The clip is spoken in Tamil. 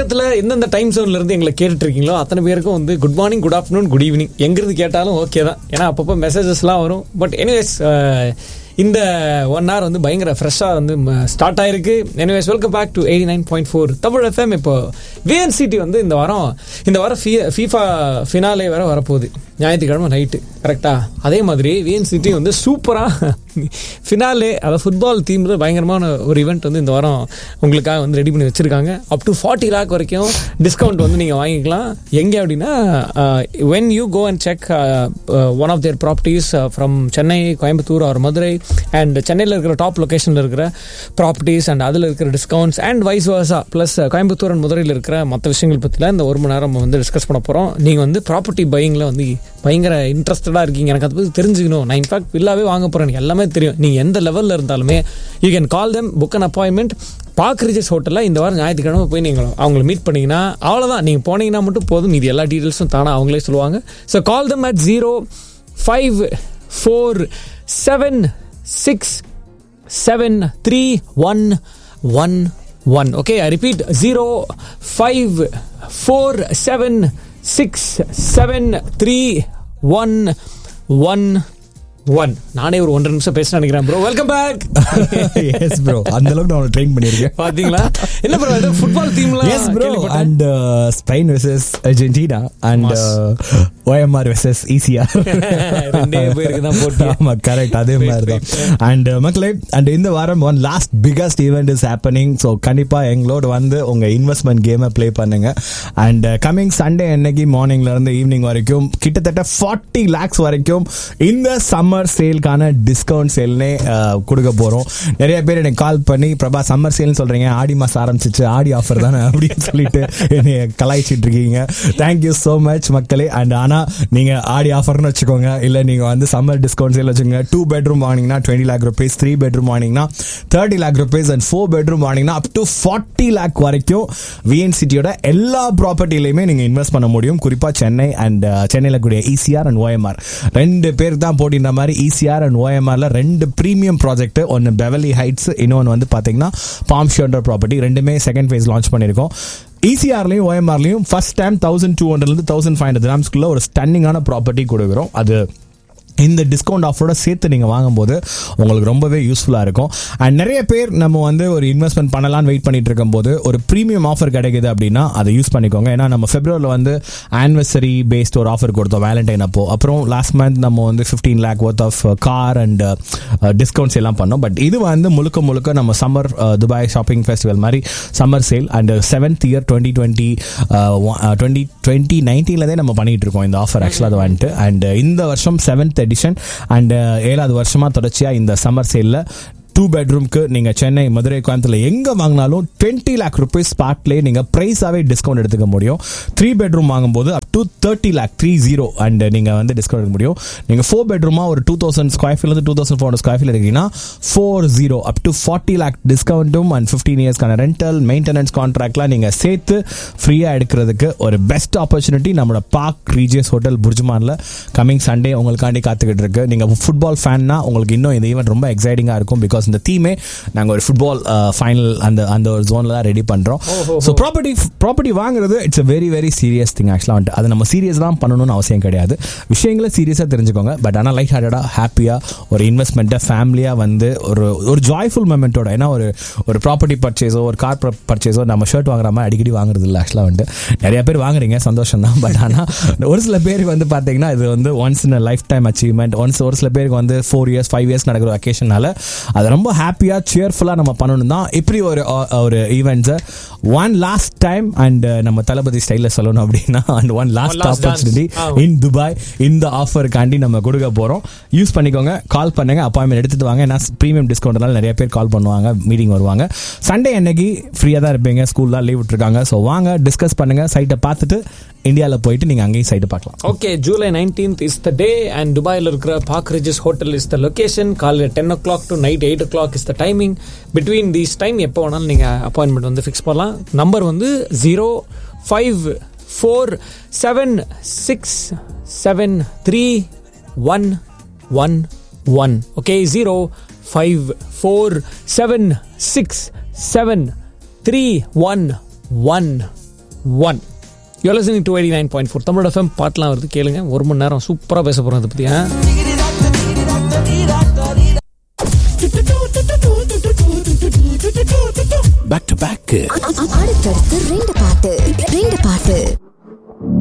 உலகத்துல எந்தெந்த டைம் ஜோன்ல இருந்து எங்களை கேட்டுட்டு இருக்கீங்களோ அத்தனை பேருக்கும் வந்து good morning good afternoon good evening எங்கிருந்து கேட்டாலும் ஓகே தான் ஏன்னா அப்பப்போ மெசேஜஸ்லாம் வரும் பட் எனிவேஸ் இந்த ஒன் ஹவர் வந்து பயங்கர ஃப்ரெஷ்ஷாக வந்து ஸ்டார்ட் ஆயிருக்கு anyways welcome back to eighty nine point four Tamil FM இப்போ விஎன்சிடி வந்து இந்த வாரம் இந்த வாரம் ஃபீஃபா ஃபினாலே வேற வரப்போகுது ஞாயிற்றுக்கிழமை நைட்டு கரெக்டா அதே மாதிரி விஎன்சிடி வந்து சூப்பராக ஃபினாலே அதாவது ஃபுட்பால் தீமில் பயங்கரமான ஒரு ஈவெண்ட் வந்து இந்த வாரம் உங்களுக்காக வந்து ரெடி பண்ணி வச்சிருக்காங்க அப் டு ஃபார்ட்டி லேக் வரைக்கும் டிஸ்கவுண்ட் வந்து நீங்கள் வாங்கிக்கலாம் எங்கே அப்படின்னா when you go and check one of their properties from Chennai Coimbatore or Madurai and சென்னையில் இருக்கிற டாப் லொக்கேஷனில் இருக்கிற ப்ராப்பர்ட்டிஸ் அண்ட் அதில் இருக்கிற discounts and vice versa plus Coimbatore and மதுரையில் இருக்கிற மற்ற விஷயங்கள் பற்றிலாம் இந்த ஒரு மணி நேரம் நம்ம வந்து டிஸ்கஸ் பண்ண போகிறோம் நீங்கள் வந்து ப்ராப்பர்ட்டி பையிங்கில் வந்து பயங்கர இன்ட்ரெஸ்டடாக இருக்கீங்க எனக்கு அதை பற்றி தெரிஞ்சுக்கணும் நான் இன்ஃபேக்ட் வில்லாவே வாங்க போகிறேன் எனக்கு எல்லாமே தெரியும் நீங்கள் எந்த லெவலில் இருந்தாலுமே you can call them book an appointment Park Regis ஹோட்டலில் இந்த வாரம் ஞாயிற்றுக்கிழமை போய் நீங்கள் அவங்கள மீட் பண்ணிங்கன்னா அவ்வளோதான் நீங்கள் போனீங்கன்னா மட்டும் போதும் இது எல்லா டீட்டெயில்ஸும் தானே அவங்களே சொல்லுவாங்க so call them at zero five four seven six seven three one one one okay I repeat zero five four seven six seven three one one one நானே ஒரு ஒன்றரை நிமிஷம் பேச நினைக்கிறேன் bro welcome back yes bro அந்த அளவுக்கு நான் ட்ரெயின் பண்ணிருக்கேன் பாத்தீங்களா என்ன ப்ரோ இது ஃபுட்பால் டீம்ல yes bro and Spain versus Argentina and OMR versus ECR ரெண்டே பேருக்கு தான் போட்டி ஆமா கரெக்ட் அதே மாதிரி தான் அண்ட் மக்களே அண்ட் இந்த வாரம் one last biggest event is happening so கண்டிப்பா எங்களோட வந்து உங்க இன்வெஸ்ட்மெண்ட் கேமை ப்ளே பண்ணுங்க அண்ட் கமிங் சண்டே அன்னைக்கு மார்னிங்ல இருந்து ஈவினிங் வரைக்கும் கிட்டத்தட்ட ஃபார்ட்டி லேக்ஸ் வரைக்கும் இந்த சம்மர் சேல்க்கான டிஸ்கவுண்ட் சேல்னே கொடுக்க போறோம் நிறைய பேர் எனக்கு கால் பண்ணி பிரபா சம்மர் சேல்னு சொல்றீங்க ஆடி மாசம் ஆரம்பிச்சிச்சு ஆடி ஆஃபர் தானே அப்படின்னு சொல்லிட்டு என்னைய கலாய்ச்சிட்டு இருக்கீங்க தேங்க்யூ ஸோ மச் மக்களே அண்ட் ஆனா நீங்க ஆடி ஆஃபர்னு வச்சுக்கோங்க இல்ல நீங்க வந்து சம்மர் டிஸ்கவுண்ட் சேல் வச்சுக்கோங்க டூ பெட்ரூம் வாங்கினீங்கன்னா twenty lakh rupees three bedroom வாங்கினீங்கன்னா thirty lakh rupees and four bedroom வாங்கினீங்கன்னா அப் டு ஃபார்ட்டி லேக் வரைக்கும் விஎன்சிட்டியோட எல்லா ப்ராப்பர்ட்டிலையுமே நீங்க இன்வெஸ்ட் பண்ண முடியும் குறிப்பா சென்னை அண்ட் சென்னையில் கூடிய இசிஆர் அண்ட் ஓஎம்ஆர் ரெண்டு பேர் தான் போட்டின்ற மாதிரி இசிஆர் அண்ட் ஓஎம்ஆர்ல ரெண்டு ப்ரீமியம் ப்ராஜெக்ட் ஒன்னு பெவலி ஹைட்ஸ் இன்னொன்று வந்து பாத்தீங்கன்னா பாம் ஷோல்டர் ப்ராப்பர்ட்டி ரெண்டுமே செகண்ட் ஃபேஸ் லான்ச் பண்ணியிருக்கோம் இசிஆர்லையும் ஓஎம்ஆர்லையும் ஃபர்ஸ்ட் டைம் தௌசண்ட் டூ ஹண்ட்ரட்லேருந்து தௌசண்ட் ஃபைவ் ஹண்ட்ரட் கிராம்ஸ்க்குள்ள ஒரு ஸ்டன்னிங்கான ப்ராப்பர்ட்டி கொடுக்குறோம் அது இந்த டிஸ்கவுண்ட் ஆஃபரோட சேர்த்து நீங்கள் வாங்கும்போது உங்களுக்கு ரொம்பவே யூஸ்ஃபுல்லாக இருக்கும் அண்ட் நிறைய பேர் நம்ம வந்து ஒரு இன்வெஸ்ட்மெண்ட் பண்ணலாம்னு வெயிட் பண்ணிட்டு இருக்கும்போது ஒரு ப்ரீமியம் ஆஃபர் கிடைக்குது அப்படின்னா அதை யூஸ் பண்ணிக்கோங்க ஏன்னா நம்ம பிப்ரவரியில் வந்து ஆனிவர்சரி பேஸ்ட் ஒரு ஆஃபர் கொடுத்தோம் வேலண்டைன் அப்போ அப்புறம் லாஸ்ட் மந்த் நம்ம வந்து fifteen lakh worth of car and discounts எல்லாம் பண்ணோம் பட் இது வந்து முழுக்க முழுக்க நம்ம சம்மர் துபாய் ஷாப்பிங் ஃபெஸ்டிவல் மாதிரி summer sale and seventh year twenty twenty twenty twenty நைன்டீன்லேருந்தே நம்ம பண்ணிட்டு இருக்கோம் இந்த ஆஃபர் ஆக்சுவலாக அது வந்துட்டு அண்ட் இந்த வருஷம் செவன்த் எடிஷன் அண்ட் ஏழாவது வருஷமா தொடர்ச்சியா இந்த சம்மர் சேல்ல டூ பெட்ரூம்க்கு நீங்க சென்னை மதுரை கோயம்புத்தூர்ல எங்க வாங்கினாலும் டுவெண்ட்டி லேக் ருபீஸ் ஸ்பாட்லேயே நீங்க பிரைஸாவே டிஸ்கவுண்ட் எடுத்துக்க முடியும் த்ரீ பெட்ரூம் வாங்கும்போது up to thirty lakh three zero and நீங்க வந்து டிஸ்கவுண்ட் எடுக்க முடியும் நீங்க ஃபோர் பெட்ரூமா ஒரு two thousand square feet two thousand four square feet எடுக்கீங்கன்னா four zero up to forty lakh டிஸ்கவுண்ட்டும் அண்ட் ஃபிஃப்டீன் இயர்ஸ்க்கான ரெண்டல் மெயின்டெனன்ஸ் கான்ட்ராக்ட்லாம் நீங்க சேர்த்து ஃப்ரீயா எடுக்கிறதுக்கு ஒரு பெஸ்ட் ஆப்பர்ச்சுனிட்டி நம்மளோட பார்க் ரீஜியஸ் ஹோட்டல் புர்ஜ்மான்ல கமிங் சண்டே உங்களுக்காண்டி காத்துக்கிட்டு இருக்கு நீங்க ஃபுட்பால் ஃபேன்னா உங்களுக்கு இன்னும் இந்த ஈவெண்ட் ரொம்ப எக்ஸைட்டிங்கா இருக்கும் பிகாஸ் இந்த தீமே நாங்க ஒரு ஃபுட்பால் ஃபைனல் அந்த அந்த ஒரு ஜோன்ல தான் ரெடி பண்றோம் ஸோ ப்ராப்பர்ட்டி ப்ராப்பர்ட்டி வாங்குறது it's a very very serious thing ஆக்சுவலாக வந்துட்டு அது நம்ம சீரியஸ் தான் பண்ணணும்னு அவசியம் கிடையாது விஷயங்களை சீரியஸாக தெரிஞ்சுக்கோங்க பட் ஆனால் லைட் ஹார்ட்டடாக ஹாப்பியாக ஒரு இன்வெஸ்ட்மெண்ட்டை ஃபேமிலியாக வந்து ஒரு ஒரு ஜாய்ஃபுல் மூமெண்ட்டோட ஏன்னா ஒரு ஒரு ப்ராப்பர்ட்டி பர்ச்சேஸோ ஒரு கார் பர்ச்சேஸோ நம்ம ஷர்ட் வாங்குற மாதிரி அடிக்கடி வாங்குறது இல்லை ஆக்சுவலாக வந்துட்டு நிறைய பேர் வாங்குறீங்க சந்தோஷம் தான் பட் ஆனால் ஒரு சில பேருக்கு வந்து பார்த்தீங்கன்னா இது வந்து once in life time achievement once ஒரு சில பேருக்கு வந்து ஃபோர் இயர்ஸ் ஃபைவ் இயர்ஸ் நடக்கிற அக்கேஷனால அது ரொம்ப ஹாப்பியாக சியர்ஃபுல்லாக நம்ம பண்ணணும் தான் இப்படி ஒரு ஒரு ஈவெண்ட்ஸை ஒன் லாஸ்ட் டைம் அண்ட் நம்ம தளபதி ஸ்டைலில் சொல்லணும் அப்படின்னா and one last last dance. Opportunity ஆமா. இன் துபாய் இந்த ஆஃபருக்காண்டி நம்ம கொடுக்க போகிறோம் யூஸ் பண்ணிக்கோங்க கால் பண்ணுங்க அப்பாயின்மெண்ட் எடுத்துட்டு வாங்க ஏன்னா ப்ரீமியம் டிஸ்கவுண்ட்னால நிறைய பேர் கால் பண்ணுவாங்க மீட்டிங் வருவாங்க சண்டே அன்னைக்கு ஃப்ரீயாக தான் இருப்பீங்க ஸ்கூல்லாம் லீவ் விட்டுருக்காங்க ஸோ வாங்க டிஸ்கஸ் பண்ணுங்க சைட்டை பார்த்துட்டு இந்தியாவில் போயிட்டு நீங்கள் அங்கேயும் சைட்டு பார்க்கலாம் okay July nineteenth is the day and துபாயில் இருக்கிற Park Regis hotel is the location காலையில் ten o'clock to night eight o'clock is the timing between these time எப்போ வேணாலும் நீங்கள் அப்பாயின்மெண்ட் வந்து ஃபிக்ஸ் பண்ணலாம் நம்பர் வந்து zero five four seven six seven three one one one okay zero five four seven six seven three one one one you listening to eighty nine point four தமிழோட ஃபேம் பாட்டெலாம் வருது கேளுங்க ஒரு மணி நேரம் சூப்பராக பேச போகிறோம் அதை பற்றி பேக் டு பேக் அடுத்தடுத்து ரெண்டு பாட்டு ரெண்டு பாட்டு